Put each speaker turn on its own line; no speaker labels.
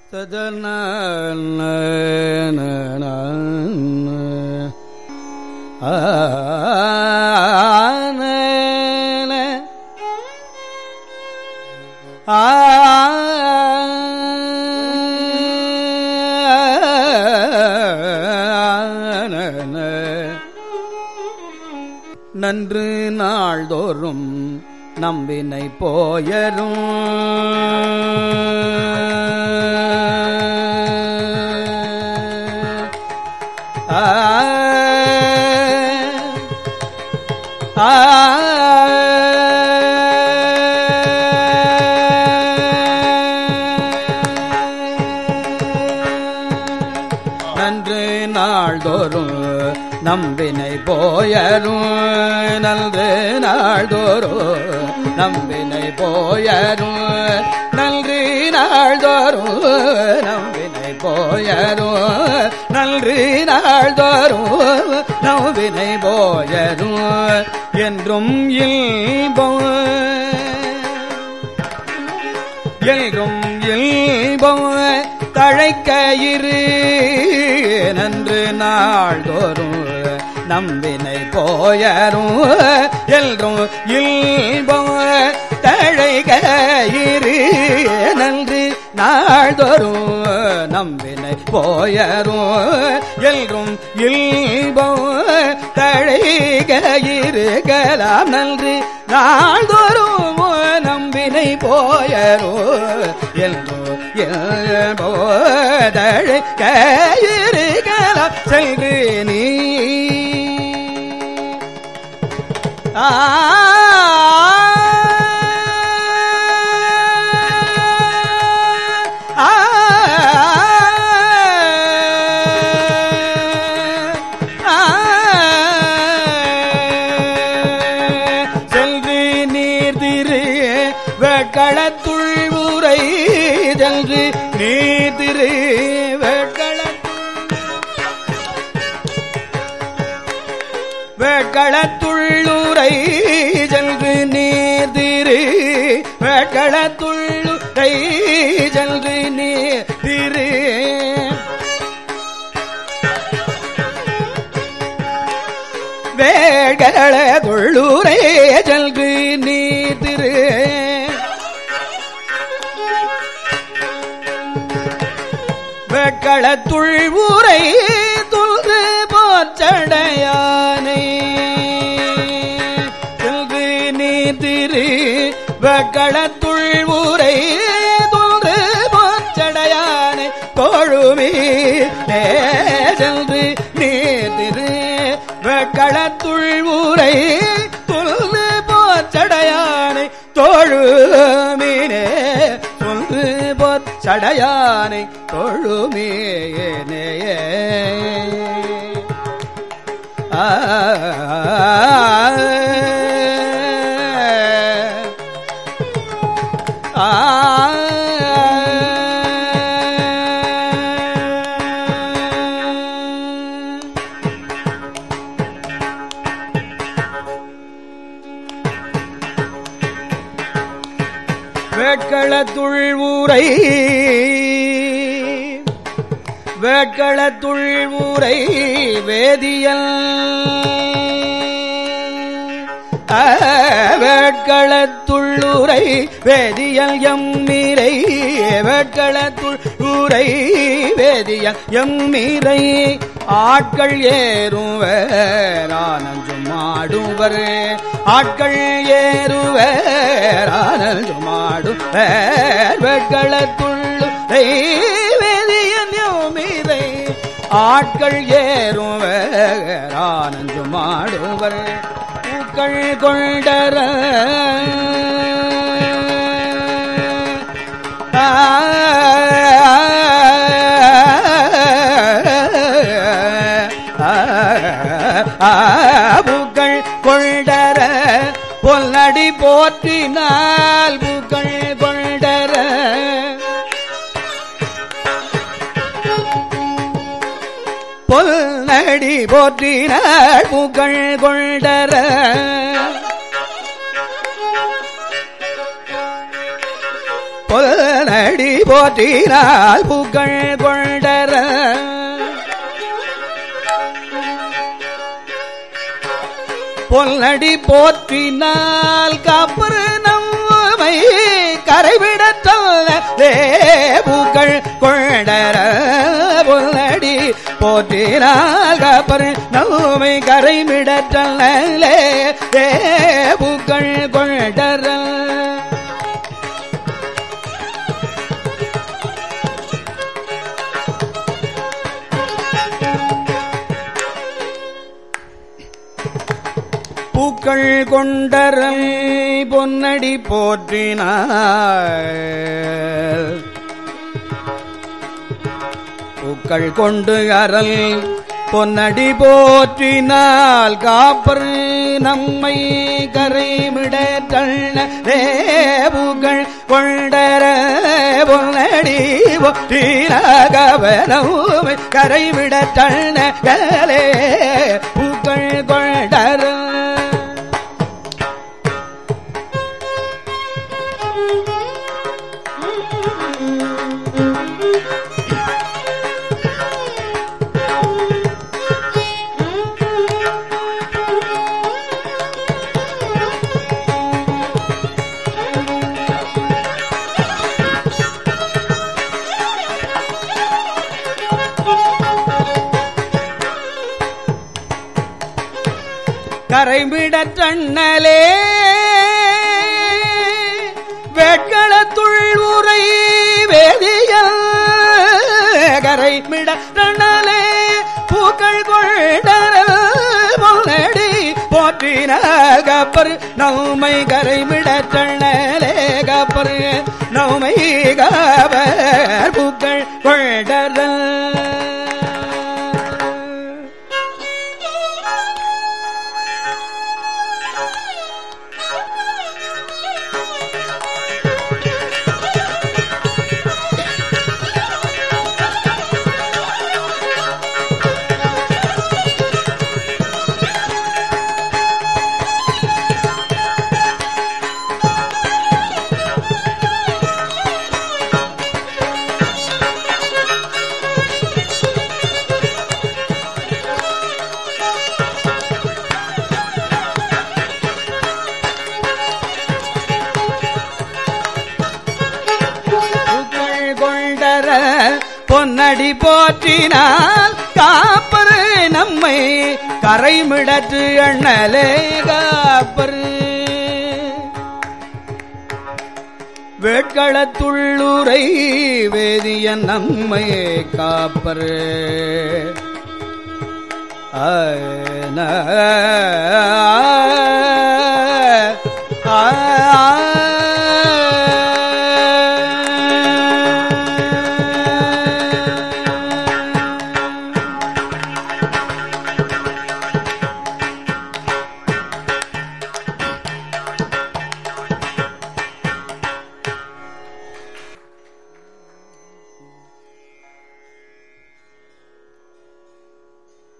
சதன நன்று நாள்தோறும் நம்பினை போயரும் ஆ ஆ நன்று நாள்தோறும் நம்பினை போயரும் நன்று நாள்தோறும் நம்பினை போயரும் நன்றி நாள்தோறும் நம்பினை போயரும் நன்றி நாள்தோறும் நம்பினை போயரும் என்றும் இல்பம் எல்கும் இல்பம் தழைக்கயிறு நன்று நாள்தோறும் நம்பினை போயரும் எல்கும் இல்பம் தழைக்கயிறு நன்று நாள்தோறும் நம்பினை போயரும் எல்கும் இல்பம் தழைக்கயிறுகலாம் நன்று நாள்தோறும் நம்பினை போயரோ என்றோ போதழை கயிறுகள சென்று நீ ஆ சென்று நீர் திரு வெட்களத்துள் ஊரை சென்று நீர் திரு வெட்களத்துள்ளூரை சென்று நீர் திரு வெட்களத்துள்ளூரை சென்று நீர் திரு வேகள தொள்ளூரே செல்கு நீ திரு வெக்களத்துள் ஊரை துல்கு போச்சடையானை செல்கு நீ திரு வெக்களத்துள் ஊரை துல்கு போச்சடையானை தோழுமே சென்று நீ திரு வெக்களத்துள் ஊரை துல்கு போச்சடையானை தோழுமீனே சொல்லு போச்சடையானை தொழுமேனே ஆ ஆ வேட்களத்துள் ஊரை வேட்களத்துள் ஊரை வேதியல் ஆ, வேட்களத்துள்ளூரை வேதியல் எம்மீரை வேட்களத்துள்ளூரை வேதியல் எம்மீரை ஆட்கள் ஏறுவர் ஆனந்தும் ஆடுவர் ஆட்கள் ஏறுவர் ஆனந்தும் ஆடுவர் வேட்களத்துள்ளூரை வேதியல் எம்மீரை ஆட்கள் ஏறுவர் ஆனந்தும் ஆடுவர் பூக்கள் கொண்டர ஆ, ஆ, ஆ, பூக்கள் கொண்டர பொல்லடி போற்றினால் பூக்கள் கொண்டர பொல்நடி போற்றினாள் பூக்கள் கொண்டர பொல்நடி போற்றினால் புகழ் கொண்டர பொல்லடி போற்றினால் காப்பரு நம்மை கரைவிடத்தல்ல புகழ் கொண்டர பொல்லடி போற்றினால் காப்பரு நம்மை கரைவிடத்தல்ல புகழ் கொண்டர பூக்கள் கொண்டரல் பொன்னடி போற்றினார் பூக்கள் கொண்டு அறல் பொன்னடி போற்றினால் காப்பர் நம்மை கரைமிட தள்ளேபுகள் கொண்டர பொன்னடி போற்றினாகவனவுமை கரைவிட தள்ளே பூக்கள் கொண்டர கரைவிடத் தண்ணலே வேட்களத்துள் உரை வேதிய கரைவிட தண்ணலே பூக்கள் கொண்டரல் முன்னடி போற்றின கப்பர் நௌமை கரைவிட தண்ணலே கப்பர் நௌமை கவர் பூக்கள் கொண்டரல் புகழ் கொண்டர பொன்னடி போற்றினால் காப்பரு நம்மை கரைமிடற்று அண்ணலே காப்பரு வேட்களத்துள்ளுரை வேதியன் நம்மை காப்பரு ஆன